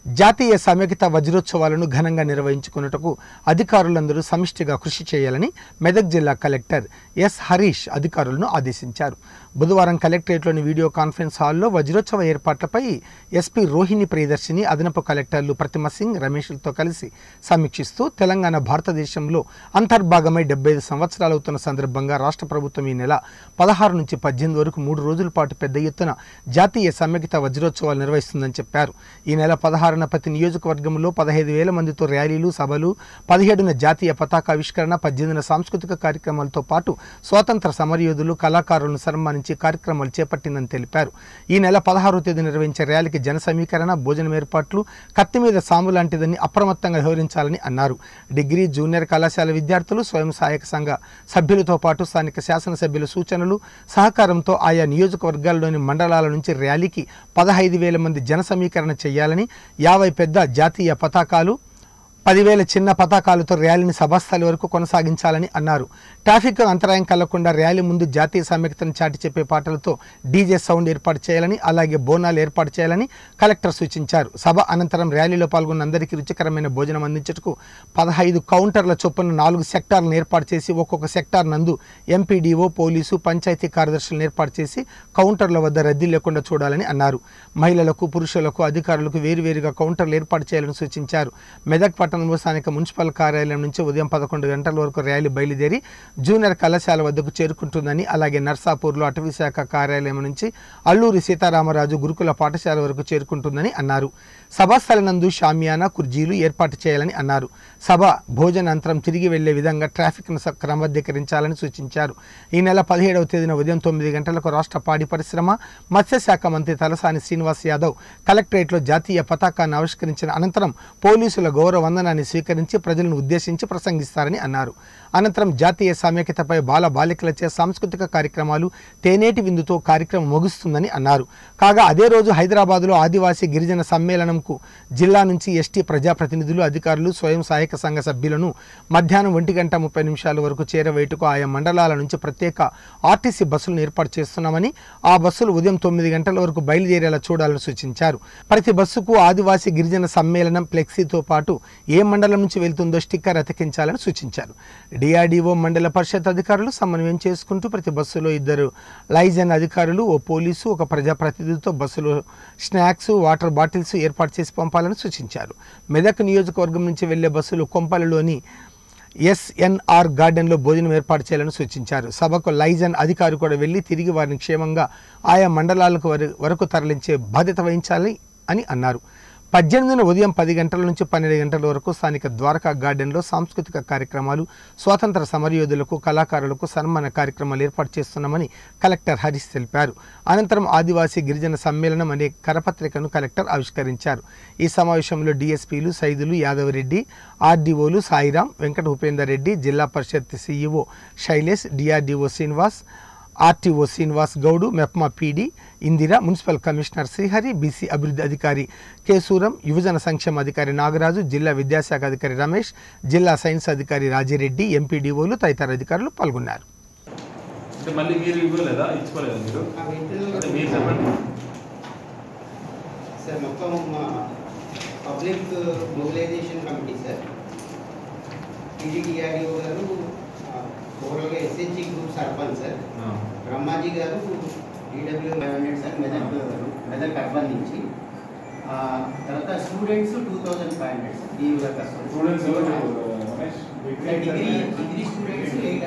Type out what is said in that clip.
జాతీయ సమైక్యత వజ్రోత్సవాలను ఘనంగా నిర్వహించుకున్నటకు అధికారులందరూ సమిష్టిగా కృషి చేయాలని మెదక్ జిల్లా కలెక్టర్ ఎస్ హరీష్ అధికారులను ఆదేశించారు బుధవారం కలెక్టరేట్లోని వీడియో కాన్ఫరెన్స్ హాల్లో వజ్రోత్సవ ఏర్పాట్లపై ఎస్పీ రోహిణి ప్రియదర్శిని అదనపు కలెక్టర్లు ప్రతిమ సింగ్ రమేష్లతో కలిసి సమీక్షిస్తూ తెలంగాణ భారతదేశంలో అంతర్భాగమై డెబ్బై ఐదు సంవత్సరాలు అవుతున్న సందర్భంగా రాష్ట్ర ప్రభుత్వం ఈ నెల పదహారు నుంచి పద్దెనిమిది వరకు మూడు రోజుల పాటు పెద్ద ఎత్తున జాతీయ సమైక్యత వజ్రోత్సవాలు నిర్వహిస్తుందని చెప్పారు ఈ నెల పదహారున ప్రతి నియోజకవర్గంలో పదహైదు వేల మందితో ర్యాలీలు సభలు పదిహేడున జాతీయ పతాకావిష్కరణ పద్దెనిమిదిన సాంస్కృతిక కార్యక్రమాలతో పాటు స్వాతంత్ర సమరయోధులు కళాకారులను సన్మానించి కార్యక్రమాలు చేపట్టిందని తెలిపారు ఈ నెల పదహారో తేదీ నిర్వహించే ర్యాలీకి జన సమీకరణ భోజనం ఏర్పాట్లు కత్తి మీద సాము లాంటిదని అప్రమత్తంగా వ్యవహరించాలని అన్నారు డిగ్రీ జూనియర్ కళాశాల విద్యార్థులు స్వయం సహాయక సంఘ సభ్యులతో పాటు స్థానిక శాసనసభ్యుల సూచనలు సహకారంతో ఆయా నియోజకవర్గాల్లోని మండలాల నుంచి ర్యాలీకి పదహైదు వేల మంది జన సమీకరణ చేయాలని యాభై పెద్ద జాతీయ పతాకాలు పదివేల చిన్న పతాకాలతో ర్యాలీని సభాస్థలి వరకు కొనసాగించాలని అన్నారు ట్రాఫిక్ అంతరాయం కలగకుండా ర్యాలీ ముందు జాతీయ సమైక్యతను చాటి చెప్పే పాటలతో డీజే సౌండ్ ఏర్పాటు చేయాలని అలాగే బోనాలు ఏర్పాటు చేయాలని కలెక్టర్ సూచించారు సభ అనంతరం ర్యాలీలో పాల్గొన్న అందరికీ రుచికరమైన భోజనం అందించటకు పదహైదు కౌంటర్ల చొప్పున నాలుగు సెక్టార్లను ఏర్పాటు చేసి ఒక్కొక్క సెక్టార్ నందు ఎంపీడీఓ పోలీసు పంచాయతీ కార్యదర్శులను ఏర్పాటు చేసి కౌంటర్ల వద్ద రద్దీ లేకుండా చూడాలని అన్నారు మహిళలకు పురుషులకు అధికారులకు వేరువేరుగా కౌంటర్లు ఏర్పాటు చేయాలని సూచించారు మెదక్ పట్టణంలో స్థానిక మున్సిపల్ కార్యాలయం నుంచి ఉదయం పదకొండు గంటల వరకు ర్యాలీ బయలుదేరి జూనియర్ కళాశాల వద్దకు చేరుకుంటుందని అలాగే నర్సాపూర్లో అటవీ శాఖ కార్యాలయం నుంచి అల్లూరి సీతారామరాజు గురుకుల పాఠశాల వరకు చేరుకుంటుందని అన్నారు సభాస్థలి నందు షామియానా కుర్జీలు ఏర్పాటు చేయాలని అన్నారు సభ భోజనాంతరం తిరిగి వెళ్లే విధంగా ట్రాఫిక్ను స- క్రమబద్ధీకరించాలని సూచించారు ఈ నెల పదిహేడవ తేదీన ఉదయం తొమ్మిది గంటలకు రాష్ట్ర పాడి పరిశ్రమ మత్స్యశాఖ మంత్రి తలసాని శ్రీనివాస్ యాదవ్ కలెక్టరేట్లో జాతీయ పతాకాన్ని ఆవిష్కరించిన అనంతరం పోలీసుల గౌరవ వందనాన్ని స్వీకరించి ప్రజలను ఉద్దేశించి ప్రసంగిస్తారని అన్నారు అనంతరం జాతీయ సమైక్యతపై బాల బాలికలచే సాంస్కృతిక కార్యక్రమాలు తేనేటి విందుతో కార్యక్రమం ముగుస్తుందని అన్నారు కాగా అదే రోజు హైదరాబాద్లో ఆదివాసీ గిరిజన సమ్మేళనంకు జిల్లా నుంచి ఎస్టీ ప్రజాప్రతినిధులు అధికారులు స్వయం సహాయక సంఘ సభ్యులను మధ్యాహ్నం ఒంటి గంట ముప్పై నిమిషాల వరకు చేరవేటుకు ఆయా మండలాల నుంచి ప్రత్యేక ఆర్టీసీ బస్సులను ఏర్పాటు చేస్తున్నామని ఆ బస్సులు ఉదయం తొమ్మిది గంటల వరకు బయలుదేరేలా చూడాలని సూచించారు ప్రతి బస్సుకు ఆదివాసీ గిరిజన సమ్మేళనం ఫ్లెక్సీతో పాటు ఏ మండలం నుంచి వెళ్తుందో స్టిక్కర్ అతికించాలని సూచించారు డిఆర్డీఓ మండల పరిషత్ అధికారులు సమన్వయం చేసుకుంటూ ప్రతి బస్సులో ఇద్దరు లైజన్ అధికారులు ఓ పోలీసు ఒక ప్రజాప్రతినిధితో బస్సులో స్నాక్స్ వాటర్ బాటిల్స్ ఏర్పాటు చేసి పంపాలని సూచించారు మెదక్ నియోజకవర్గం నుంచి వెళ్లే బస్సులు కొంపలలోని ఎస్ఎన్ఆర్ గార్డెన్లో భోజనం ఏర్పాటు చేయాలని సూచించారు సభకు లైజన్ అధికారి కూడా వెళ్లి తిరిగి వారిని క్షేమంగా ఆయా మండలాలకు వర- వరకు తరలించే బాధ్యత వహించాలి అని అన్నారు పద్దెనిమిదిన ఉదయం పది గంటల నుంచి పన్నెండు గంటల వరకు స్థానిక ద్వారకా గార్డెన్లో సాంస్కృతిక కార్యక్రమాలు స్వాతంత్ర సమరయోధులకు కళాకారులకు సన్మాన కార్యక్రమాలు ఏర్పాటు చేస్తున్నామని కలెక్టర్ హరీష్ తెలిపారు అనంతరం ఆదివాసీ గిరిజన సమ్మేళనం అనే కరపత్రికను కలెక్టర్ ఆవిష్కరించారు ఈ సమావేశంలో డీఎస్పీలు Saidulu Yadava Reddy ఆర్డీఓలు Sairam Venkata Upender Reddy Zilla Parishad CEO Shailesh DRDO Srinivas RTO Srinivas Goud MEPMA PD Indira municipal commissioner Srihari BC అభివృద్ధి అధికారి కేసూరం యువజన సంక్షేమ అధికారి నాగరాజు జిల్లా విద్యాశాఖ అధికారి రమేష్ జిల్లా సైన్స్ అధికారి రాజిరెడ్డి ఎంపీడీఓలు తదితర అధికారులు పాల్గొన్నారు అంటే మళ్ళీ మీరు ఇవ్వలేదా ఇచ్చుకోలేదా మీరు అంటే మీరు చెప్పండి సార్ మొత్తం మా పబ్లిక్ మొబిలైజేషన్ కమిటీ సార్ టీడీటీఆర్డీఓ గారు ఓవరాల్గా ఎస్హెచ్జి గ్రూప్ సర్పంచ్ సార్ ఆ. బ్రహ్మాజీ గారు EW five hundred sir Medak Medak urban నుంచి ఆ, తర్వాత students two thousand five hundred sir ఈ కష్టం స్టూడెంట్స్ ఎవరు రమేష్ డిగ్రీ డిగ్రీ స్టూడెంట్స్